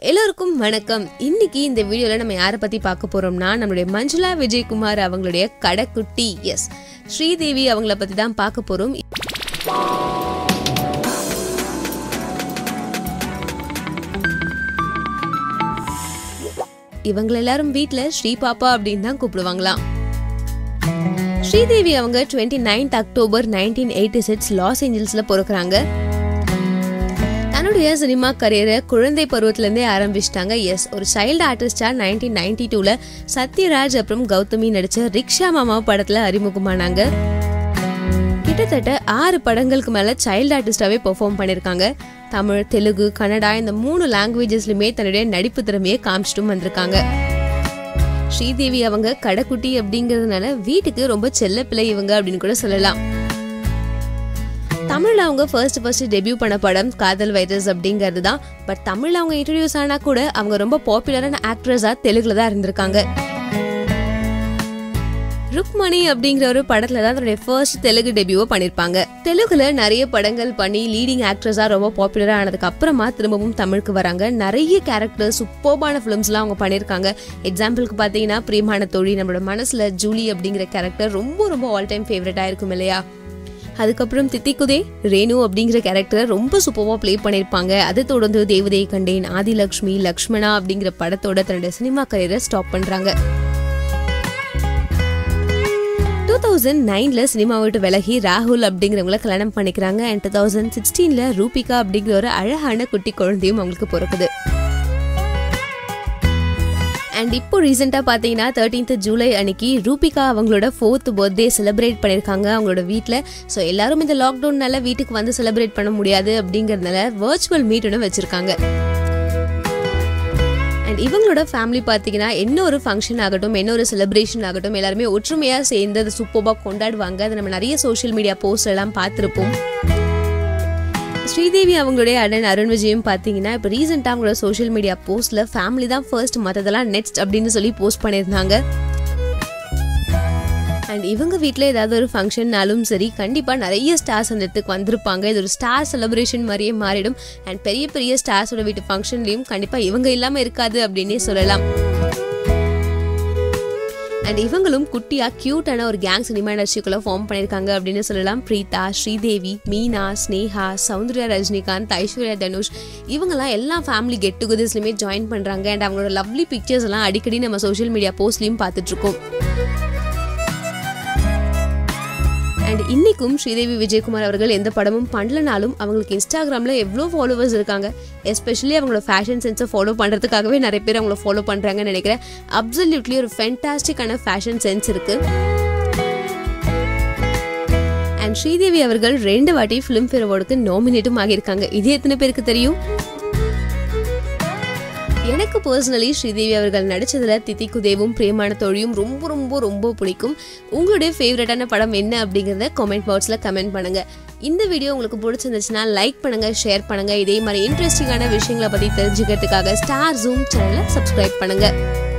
எல்லோருக்கும் வணக்கம் இன்னைக்கு இந்த வீடியோல நம்ம யாரை பத்தி பார்க்க போறோம்னா நம்மளுடைய மஞ்சுளா விஜயகுமார் அவங்களுடைய கடைக்குட்டி எஸ் ஸ்ரீதேவி அவங்கள பத்தி தான் பார்க்க போறோம் இவங்க எல்லாரும் வீட்ல ஸ்ரீ பாப்பா அப்படின்னு தான் கூப்பிடுவாங்களாம் ஸ்ரீதேவி அவங்க twenty ninth October nineteen eighty six Los ஏஞ்சல்ஸ்ல பிறக்குறாங்க தன்னுடைய சினிமா கரியரை குழந்தை பருவத்திலேருந்தே ஆரம்பிச்சிட்டாங்க எஸ் ஒரு சைல்டு ஆர்டிஸ்டா நைன்டீன் நைன்டி டூவில் சத்யராஜ் அப்புறம் கௌதமி நடித்த ரிக்ஷா மாமா படத்தில் அறிமுகமானாங்க கிட்டத்தட்ட ஆறு படங்களுக்கு மேலே சைல்டு ஆர்டிஸ்டாவே பெர்ஃபார்ம் பண்ணியிருக்காங்க தமிழ் தெலுங்கு கன்னடா இந்த மூணு லாங்குவேஜஸ்லையுமே தன்னுடைய நடிப்பு திறமையை காமிச்சிட்டும் வந்திருக்காங்க ஸ்ரீதேவி அவங்க கடைக்குட்டி அப்படிங்கிறதுனால வீட்டுக்கு ரொம்ப செல்ல பிள்ளை இவங்க அப்படின்னு கூட சொல்லலாம் தமிழ்ல அவங்க ஃபர்ஸ்ட் ஃபர்ஸ்ட் டெபியூ பண்ண படம் காதல் வைரஸ் அப்படிங்கிறது தான் பட் தமிழ்ல அவங்க இன்ட்ரடியூஸ் ஆனா கூட அவங்க ரொம்ப பாப்புலரான ஆக்ட்ரஸா தெலுங்குல தான் இருந்திருக்காங்க ருக்மணி அப்படிங்கிற ஒரு படத்துல தான் தன்னுடைய ஃபர்ஸ்ட் தெலுங்கு டெபியூவை பண்ணிருப்பாங்க தெலுங்குல நிறைய படங்கள் பண்ணி லீடிங் ஆக்ட்ரஸா ரொம்ப பாப்புலரா ஆனதுக்கு அப்புறமா திரும்பவும் தமிழுக்கு வராங்க நிறைய கேரக்டர் சூப்பர்பான ஃபிலிம்ஸ்லாம் அவங்க பண்ணியிருக்காங்க எக்ஸாம்பிளுக்கு பார்த்தீங்கன்னா பிரியமான தோழி நம்மளோட மனசுல ஜூலி அப்படிங்கிற கேரக்டர் ரொம்ப ரொம்ப ஆல் டைம் ஃபேவரட்டா இருக்கும் இல்லையா அதுக்கப்புறம் தித்திக்குதே ரேணு அப்படிங்கிற கேரக்டரை ரொம்ப சூப்பராக ப்ளே பண்ணியிருப்பாங்க அதை தொடர்ந்து தேவதையை கண்டேன் ஆதிலக்ஷ்மி லக்ஷ்மணா அப்படிங்கிற படத்தோட தன்னுடைய சினிமா கரியரை ஸ்டாப் பண்ணுறாங்க டூ தௌசண்ட் நைனில் சினிமா விட்டு விலகி ராகுல் அப்படிங்கிறவங்கள கல்யாணம் பண்ணிக்கிறாங்க அண்ட் டூ தௌசண்ட் சிக்ஸ்டீனில் ரூபிகா அப்படிங்கிற ஒரு அழகான குட்டி குழந்தையும் அவங்களுக்கு பிறக்குது அண்ட் இப்போ ரீசெண்டாக பார்த்தீங்கன்னா தேர்ட்டீன்த் ஜூலை அன்னைக்கு ரூபிகா அவங்களோட ஃபோர்த் பர்த்டே செலிப்ரேட் பண்ணியிருக்காங்க அவங்களோட வீட்டில் ஸோ எல்லாரும் இந்த லாக்டவுன்னால வீட்டுக்கு வந்து செலிப்ரேட் பண்ண முடியாது அப்படிங்கிறதுனால வர்ச்சுவல் மீட் ஒன்று வச்சுருக்காங்க அண்ட் இவங்களோட ஃபேமிலி பார்த்தீங்கன்னா என்ன ஒரு ஃபங்க்ஷன் ஆகட்டும் என்ன ஒரு செலிப்ரேஷன் ஆகட்டும் எல்லாருமே ஒற்றுமையாக சேர்ந்து அதை சூப்பராக கொண்டாடுவாங்க அதை நம்ம நிறைய சோஷியல் மீடியா போஸ்ட் எல்லாம் பார்த்துருப்போம் ஸ்ரீதேவி அவங்களுடைய அண்ணன் அருண் விஜயும் பார்த்தீங்கன்னா இப்போ ரீசெண்டாக அவங்களோட சோஷியல் மீடியா போஸ்ட்டில் ஃபேமிலி தான் ஃபர்ஸ்ட் மற்றதெல்லாம் நெக்ஸ்ட் அப்படின்னு சொல்லி போஸ்ட் பண்ணியிருந்தாங்க அண்ட் இவங்க வீட்டில் ஏதாவது ஒரு ஃபங்க்ஷன்னாலும் சரி கண்டிப்பாக நிறைய ஸ்டார்ஸ் அந்த இடத்துக்கு வந்திருப்பாங்க இது ஒரு ஸ்டார் செலிப்ரேஷன் மாதிரியே மாறிடும் அண்ட் பெரிய பெரிய ஸ்டார்ஸோட வீட்டு ஃபங்க்ஷன்லேயும் கண்டிப்பாக இவங்க இல்லாமல் இருக்காது அப்படின்னே சொல்லலாம் அண்ட் இவங்களும் குட்டியா கியூட்டான ஒரு கேங் சினிமா இண்டஸ்ட்ரிக்குள்ள ஃபார்ம் பண்ணியிருக்காங்க அப்படின்னு சொல்லலாம் பிரீதா ஸ்ரீதேவி மீனா ஸ்னேஹா சௌந்தர்யா ரஜினிகாந்த் ஐஸ்வர்யா தனுஷ் இவங்கெல்லாம் எல்லா ஃபேமிலி கெட் டுகெதர்ஸ்லையுமே ஜாயின் பண்ணுறாங்க அண்ட் அவங்களோட லவ்லி பிக்சர்ஸ் எல்லாம் அடிக்கடி நம்ம சோஷியல் மீடியா போஸ்ட்லையும் பார்த்துட்ருக்கோம் அண்ட் இன்னைக்கும் ஸ்ரீதேவி விஜயகுமார் அவர்கள் எந்த படமும் பண்ணலனாலும் அவங்களுக்கு இன்ஸ்டாகிராமில் எவ்வளோ ஃபாலோவர்ஸ் இருக்காங்க எஸ்பெஷலி அவங்களோட ஃபேஷன் சென்ஸை ஃபாலோ பண்ணுறதுக்காகவே நிறைய பேர் அவங்கள ஃபாலோ பண்ணுறாங்கன்னு நினைக்கிறேன் அப்சல்யூட்லி ஒரு ஃபென்டாஸ்டிக்கான ஃபேஷன் சென்ஸ் இருக்கு அண்ட் ஸ்ரீதேவி அவர்கள் ரெண்டு வாட்டி ஃபிலிம்ஃபேர் அவார்டுக்கு நாமினேட்டும் ஆகியிருக்காங்க இது எத்தனை பேருக்கு தெரியும் எனக்கு பர்சனலி ஸ்ரீதேவி அவர்கள் நடிச்சதுல தித்திக்குதேவும் பிரேமான தோழியும் ரொம்ப ரொம்ப ரொம்ப பிடிக்கும் உங்களுடைய ஃபேவரட்டான படம் என்ன அப்படிங்கிறத கமெண்ட் பாக்ஸில் கமெண்ட் பண்ணுங்க இந்த வீடியோ உங்களுக்கு பிடிச்சிருந்துச்சுன்னா லைக் பண்ணுங்க ஷேர் பண்ணுங்க இதே மாதிரி இன்ட்ரெஸ்டிங்கான விஷயங்களை பற்றி தெரிஞ்சுக்கிறதுக்காக ஸ்டார் ஜூம் சேனலை சப்ஸ்கிரைப் பண்ணுங்க